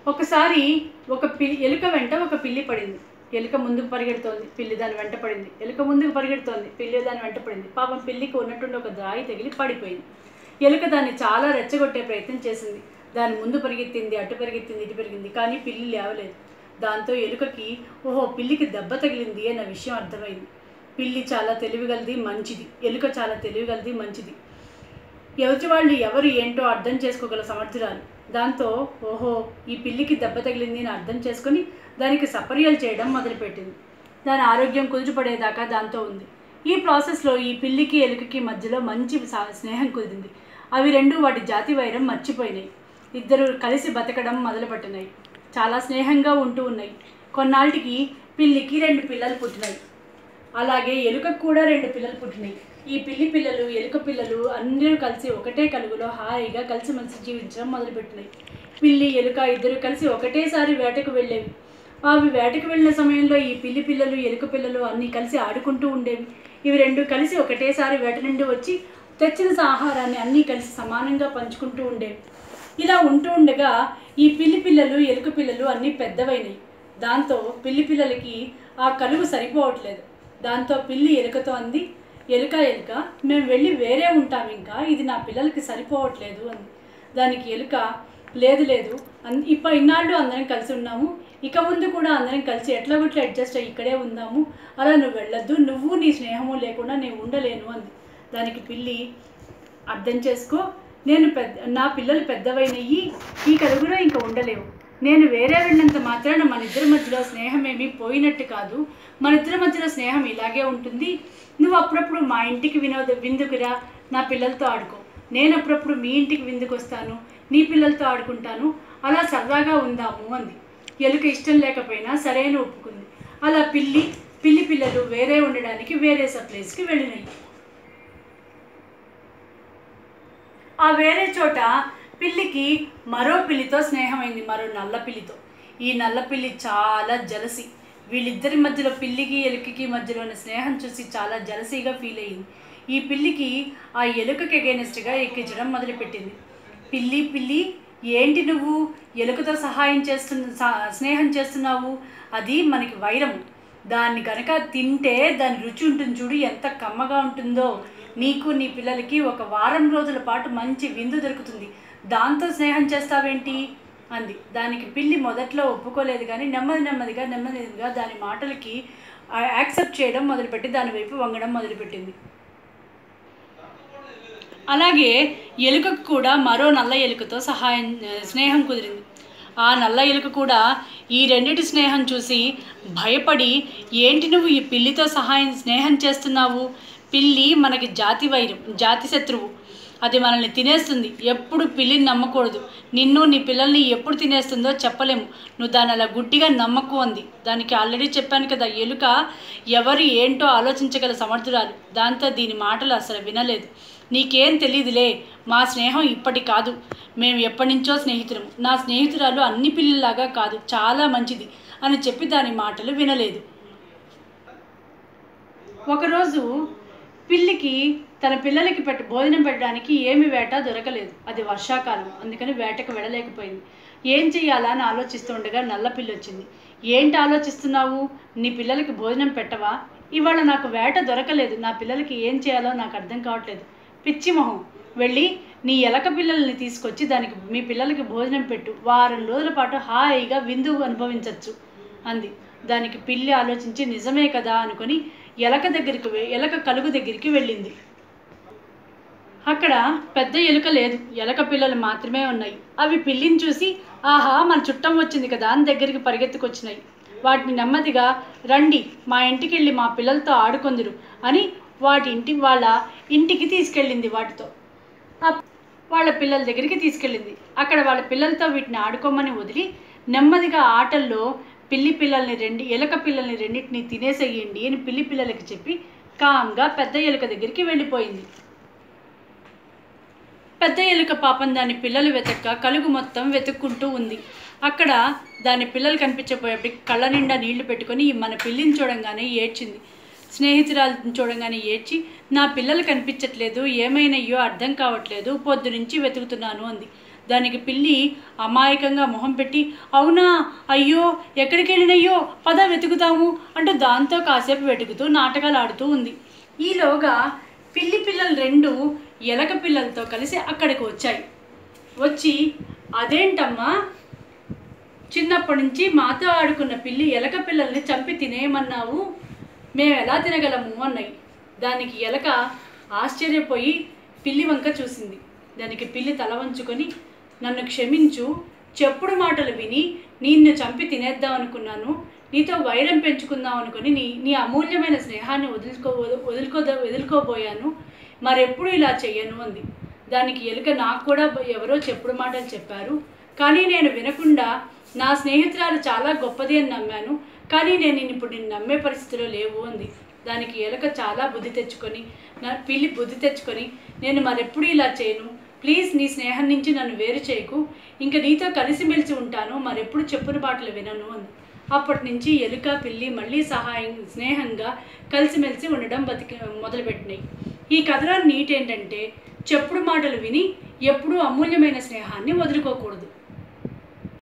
ఒకసారి ఒక పిల్లి ఎలుక వెంట ఒక పిల్లి పడింది ఎలుక ముందుకు పరిగెడుతోంది పిల్లి దాని వెంట పడింది ఎలుక ముందుకు పరిగెడుతోంది పిల్లి దాని వెంట పడింది పాపం పిల్లికి ఉన్నట్టుండి ఒక రాయి తగిలి పడిపోయింది ఎలుక దాన్ని చాలా రెచ్చగొట్టే ప్రయత్నం చేసింది దాని ముందు పరిగెత్తింది అటు పరిగెత్తింది ఇటు పెరిగింది కానీ పిల్లి లేవలేదు దాంతో ఎలుకకి ఓహో పిల్లికి దెబ్బ తగిలింది అన్న విషయం అర్థమైంది పిల్లి చాలా తెలివిగలది మంచిది ఎలుక చాలా తెలివిగలది మంచిది ఎదుటి వాళ్ళు ఎవరు ఏంటో అర్థం చేసుకోగల సమర్థురాలు దాంతో ఓహో ఈ పిల్లికి దెబ్బ తగిలింది అని అర్థం చేసుకొని దానికి సపర్యలు చేయడం మొదలుపెట్టింది దాని ఆరోగ్యం కుదుటపడేదాకా దాంతో ఉంది ఈ ప్రాసెస్లో ఈ పిల్లికి ఎలుకకి మధ్యలో మంచి సా- స్నేహం కుదిరింది అవి రెండు వాటి జాతి వైరం మర్చిపోయినాయి ఇద్దరు కలిసి బతకడం మొదలుపెట్టినాయి చాలా స్నేహంగా ఉంటూ ఉన్నాయి కొన్నాళ్ళకి పిల్లికి రెండు పిల్లలు పుట్టినాయి అలాగే ఎలుకకు కూడా రెండు పిల్లలు పుట్టినాయి ఈ పిల్లి పిల్లలు ఎలుక పిల్లలు అందరూ కలిసి ఒకటే కలుగులో హాయిగా కలిసిమెలిసి జీవించడం మొదలుపెట్టినాయి పిల్లి ఎలుక ఇద్దరు కలిసి ఒకటేసారి వేటకు వెళ్ళేవి అవి వేటకు వెళ్ళిన సమయంలో ఈ పిల్లి పిల్లలు ఎలుక పిల్లలు అన్నీ కలిసి ఆడుకుంటూ ఉండేవి ఇవి రెండు కలిసి ఒకటేసారి వేట నుండి వచ్చి తెచ్చిన ఆహారాన్ని అన్నీ కలిసి సమానంగా పంచుకుంటూ ఉండేవి ఇలా ఉంటూ ఉండగా ఈ పిల్లి పిల్లలు ఎలుక పిల్లలు అన్నీ పెద్దవైనాయి దాంతో పిల్లి పిల్లలకి ఆ కలుగు సరిపోవట్లేదు దాంతో పిల్లి ఎలుకతో అంది ఎలుక ఎలుక మేము వెళ్ళి వేరే ఉంటాం ఇంకా ఇది నా పిల్లలకి సరిపోవట్లేదు అంది దానికి ఎలుక లేదు లేదు అన్ ఇప్ప ఇన్నాళ్ళు అందరం కలిసి ఉన్నాము ఇక ముందు కూడా అందరం కలిసి ఎట్లా గుట్లా అడ్జస్ట్ అయ్యి ఇక్కడే ఉందాము అలా నువ్వు వెళ్ళొద్దు నువ్వు నీ స్నేహము లేకుండా నేను ఉండలేను అంది దానికి పిల్లి అర్థం చేసుకో నేను పెద్ద నా పిల్లలు పెద్దవైనయ్యి ఈ కలుగులో ఇంకా ఉండలేవు నేను వేరే వెళ్ళినంత మాత్రాన మన ఇద్దరి మధ్యలో స్నేహం ఏమీ పోయినట్టు కాదు మన ఇద్దరి మధ్యలో స్నేహం ఇలాగే ఉంటుంది నువ్వు అప్పుడప్పుడు మా ఇంటికి వినోద విందుకురా నా పిల్లలతో ఆడుకో నేను అప్పుడప్పుడు మీ ఇంటికి విందుకు వస్తాను నీ పిల్లలతో ఆడుకుంటాను అలా సరదాగా ఉందాము అంది ఎలుక ఇష్టం లేకపోయినా సరైన ఒప్పుకుంది అలా పిల్లి పిల్లి పిల్లలు వేరే ఉండడానికి వేరే ప్లేస్కి వెళ్ళినాయి ఆ వేరే చోట పిల్లికి మరో పిల్లితో స్నేహమైంది మరో నల్ల పిల్లితో ఈ నల్ల పిల్లి చాలా జలసి వీళ్ళిద్దరి మధ్యలో పిల్లికి ఎలుకకి మధ్యలో ఉన్న స్నేహం చూసి చాలా జలసీగా ఫీల్ అయ్యింది ఈ పిల్లికి ఆ ఎలుకకి అగేనెస్ట్గా ఎక్కించడం మొదలుపెట్టింది పిల్లి పిల్లి ఏంటి నువ్వు ఎలుకతో సహాయం చేస్తున్న సా- స్నేహం చేస్తున్నావు అది మనకి వైరము దాన్ని కనుక తింటే దాని రుచి ఉంటుంది చూడు ఎంత కమ్మగా ఉంటుందో నీకు నీ పిల్లలకి ఒక వారం రోజుల పాటు మంచి విందు దొరుకుతుంది దాంతో స్నేహం చేస్తావేంటి అంది దానికి పిల్లి మొదట్లో ఒప్పుకోలేదు కానీ నెమ్మది నెమ్మదిగా నెమ్మదిగా దాని మాటలకి యాక్సెప్ట్ చేయడం మొదలుపెట్టి దాని వైపు వంగడం మొదలుపెట్టింది అలాగే ఎలుకకు కూడా మరో నల్ల ఎలుకతో సహాయం స్నేహం కుదిరింది ఆ నల్ల ఎలుక కూడా ఈ రెండిటి స్నేహం చూసి భయపడి ఏంటి నువ్వు ఈ పిల్లితో సహాయం స్నేహం చేస్తున్నావు పిల్లి మనకి జాతి వైరం జాతి శత్రువు అది మనల్ని తినేస్తుంది ఎప్పుడు పిల్లిని నమ్మకూడదు నిన్ను నీ పిల్లల్ని ఎప్పుడు తినేస్తుందో చెప్పలేము నువ్వు దాన్ని అలా గుడ్డిగా నమ్మకు అంది దానికి ఆల్రెడీ చెప్పాను కదా ఎలుక ఎవరు ఏంటో ఆలోచించగల సమర్థురాలు దాంతో దీని మాటలు అసలు వినలేదు నీకేం తెలియదులే మా స్నేహం ఇప్పటి కాదు మేము ఎప్పటి నుంచో స్నేహితులము నా స్నేహితురాలు అన్ని పిల్లల్లాగా కాదు చాలా మంచిది అని చెప్పి దాని మాటలు వినలేదు ఒకరోజు పిల్లికి తన పిల్లలకి పెట్ట భోజనం పెట్టడానికి ఏమి వేట దొరకలేదు అది వర్షాకాలం అందుకని వేటకు వెళ్ళలేకపోయింది ఏం చెయ్యాలా అని ఆలోచిస్తుండగా నల్ల పిల్లి వచ్చింది ఏంటి ఆలోచిస్తున్నావు నీ పిల్లలకి భోజనం పెట్టవా ఇవాళ నాకు వేట దొరకలేదు నా పిల్లలకి ఏం చేయాలో నాకు అర్థం కావట్లేదు పిచ్చి మొహం వెళ్ళి నీ ఎలక పిల్లల్ని తీసుకొచ్చి దానికి మీ పిల్లలకి భోజనం పెట్టు వారం రోజుల పాటు హాయిగా విందు అనుభవించవచ్చు అంది దానికి పిల్లి ఆలోచించి నిజమే కదా అనుకొని ఎలక దగ్గరికి వె- ఎలక కలుగు దగ్గరికి వెళ్ళింది అక్కడ పెద్ద ఎలుక లేదు ఎలక పిల్లలు మాత్రమే ఉన్నాయి అవి పిల్లిని చూసి ఆహా మన చుట్టం వచ్చింది కదా అని దగ్గరికి పరిగెత్తుకొచ్చినాయి వాటిని నెమ్మదిగా రండి మా ఇంటికి వెళ్ళి మా పిల్లలతో ఆడుకొందురు అని వాటి ఇంటి వాళ్ళ ఇంటికి తీసుకెళ్ళింది వాటితో ఆ వాళ్ళ పిల్లల దగ్గరికి తీసుకెళ్ళింది అక్కడ వాళ్ళ పిల్లలతో వీటిని ఆడుకోమని వదిలి నెమ్మదిగా ఆటల్లో పిల్లి పిల్లల్ని రెండు ఎలక పిల్లల్ని రెండింటిని తినేసేయండి అని పిల్లి పిల్లలకి చెప్పి కామ్గా పెద్ద ఎలుక దగ్గరికి వెళ్ళిపోయింది పెద్ద ఎలుక పాపం దాని పిల్లలు వెతక్క కలుగు మొత్తం వెతుక్కుంటూ ఉంది అక్కడ దాని పిల్లలు కనిపించపోయేప్పటికి కళ్ళ నిండా నీళ్లు పెట్టుకొని మన పిల్లిని చూడంగానే ఏడ్చింది స్నేహితురాలను చూడంగానే ఏడ్చి నా పిల్లలు కనిపించట్లేదు ఏమైనయ్యో అర్థం కావట్లేదు పొద్దు నుంచి వెతుకుతున్నాను అంది దానికి పిల్లి అమాయకంగా మొహం పెట్టి అవునా అయ్యో ఎక్కడికి వెళ్ళినయ్యో పద వెతుకుతాము అంటూ దాంతో కాసేపు వెతుకుతూ నాటకాలు ఆడుతూ ఉంది ఈలోగా పిల్లి పిల్లలు రెండు ఎలక పిల్లలతో కలిసి అక్కడికి వచ్చాయి వచ్చి అదేంటమ్మా చిన్నప్పటి నుంచి మాతో ఆడుకున్న పిల్లి ఎలక పిల్లల్ని చంపి తినేయమన్నావు మేము ఎలా తినగలము అన్నాయి దానికి ఎలక ఆశ్చర్యపోయి పిల్లి వంక చూసింది దానికి పిల్లి తల వంచుకొని నన్ను క్షమించు చెప్పుడు మాటలు విని నిన్ను చంపి తినేద్దాం అనుకున్నాను నీతో వైరం పెంచుకుందాం అనుకుని నీ నీ అమూల్యమైన స్నేహాన్ని వదులుకో వదులుకో వదులుకోబోయాను మరెప్పుడు ఇలా చెయ్యను అంది దానికి ఎలుక నాకు కూడా ఎవరో చెప్పుడు మాటలు చెప్పారు కానీ నేను వినకుండా నా స్నేహితురాలు చాలా గొప్పది అని నమ్మాను కానీ నేను ఇప్పుడు నిన్ను నమ్మే పరిస్థితిలో లేవు అంది దానికి ఎలుక చాలా బుద్ధి తెచ్చుకొని నా పిల్లి బుద్ధి తెచ్చుకొని నేను మరెప్పుడు ఇలా చేయను ప్లీజ్ నీ స్నేహం నుంచి నన్ను వేరు చేయకు ఇంక నీతో కలిసిమెలిసి ఉంటాను మరెప్పుడు చెప్పున మాటలు వినను అంది అప్పటి నుంచి ఎలుక పిల్లి మళ్ళీ సహాయం స్నేహంగా కలిసిమెలిసి ఉండడం బతికి మొదలుపెట్టినాయి ఈ కథలో నీట్ ఏంటంటే చెప్పుడు మాటలు విని ఎప్పుడూ అమూల్యమైన స్నేహాన్ని వదులుకోకూడదు